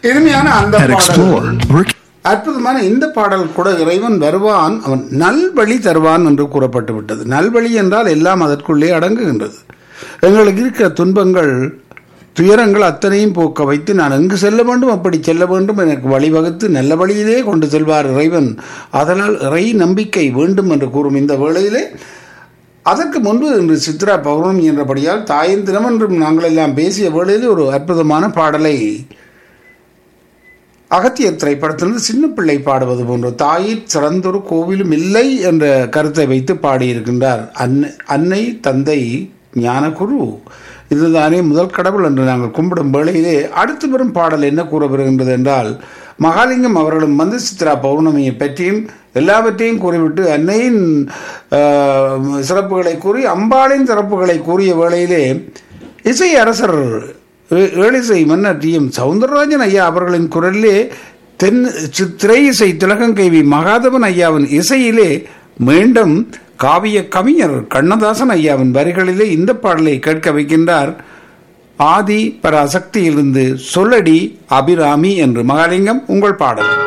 இனிமையான அந்த At பாடல் Explore, we're அற்புதமான இந்த பாடல் கூட இறைவன் வருவான் அவன் நல்வழி தருவான் என்று கூறப்பட்டு விட்டது நல்வழி என்றால் எல்லாம் அதற்குள்ளே அடங்குகின்றது எங்களுக்கு இருக்கிற துன்பங்கள் துயரங்கள் அத்தனையும் போக்க வைத்து நான் எங்கு செல்ல வேண்டும் அப்படி செல்ல வேண்டும் எனக்கு வழிவகுத்து நல்ல வழியிலே கொண்டு செல்வார் இறைவன் அதனால் இறை நம்பிக்கை வேண்டும் என்று கூறும் இந்த வேளையிலே அதற்கு முன்பு இன்று சித்ரா பௌர்ணமி என்றபடியால் தாயின் தினம் என்றும் நாங்கள் எல்லாம் பேசிய வேளையில் ஒரு அற்புதமான பாடலை அகத்தியர் திரைப்படத்திலிருந்து சின்ன பிள்ளை பாடுவது போன்ற தாயிற் சிறந்தொரு கோவிலும் இல்லை என்ற கருத்தை வைத்து பாடியிருக்கின்றார் அன்னை அன்னை தந்தை ஞானகுரு இதுதானே முதல் கடவுள் என்று நாங்கள் கும்பிடும் வேளையிலே அடுத்து வரும் பாடல் என்ன கூற வருகின்றது என்றால் மகாலிங்கம் அவர்களும் வந்து சித்ரா பௌர்ணமியை பற்றியும் எல்லாவற்றையும் கூறிவிட்டு அன்னையின் ஆஹ், சிறப்புகளை கூறி அம்பாளின் சிறப்புகளை கூறிய வேளையிலே இசை அரசர் ஏ- ஏழிசை மன்னர் டி எம் சவுந்தரராஜன் ஐயா அவர்களின் குரலிலே தென் சி- திரை இசை திலகங்கைவி மகாதவன் ஐயாவின் இசையிலே மீண்டும் காவிய கவிஞர் கண்ணதாசன் ஐயாவின் வரிகளிலே இந்த பாடலை கேட்க வைக்கின்றார் ஆதி பராசக்தியிலிருந்து சொல்லடி அபிராமி என்று மகாலிங்கம் உங்கள் பாடல்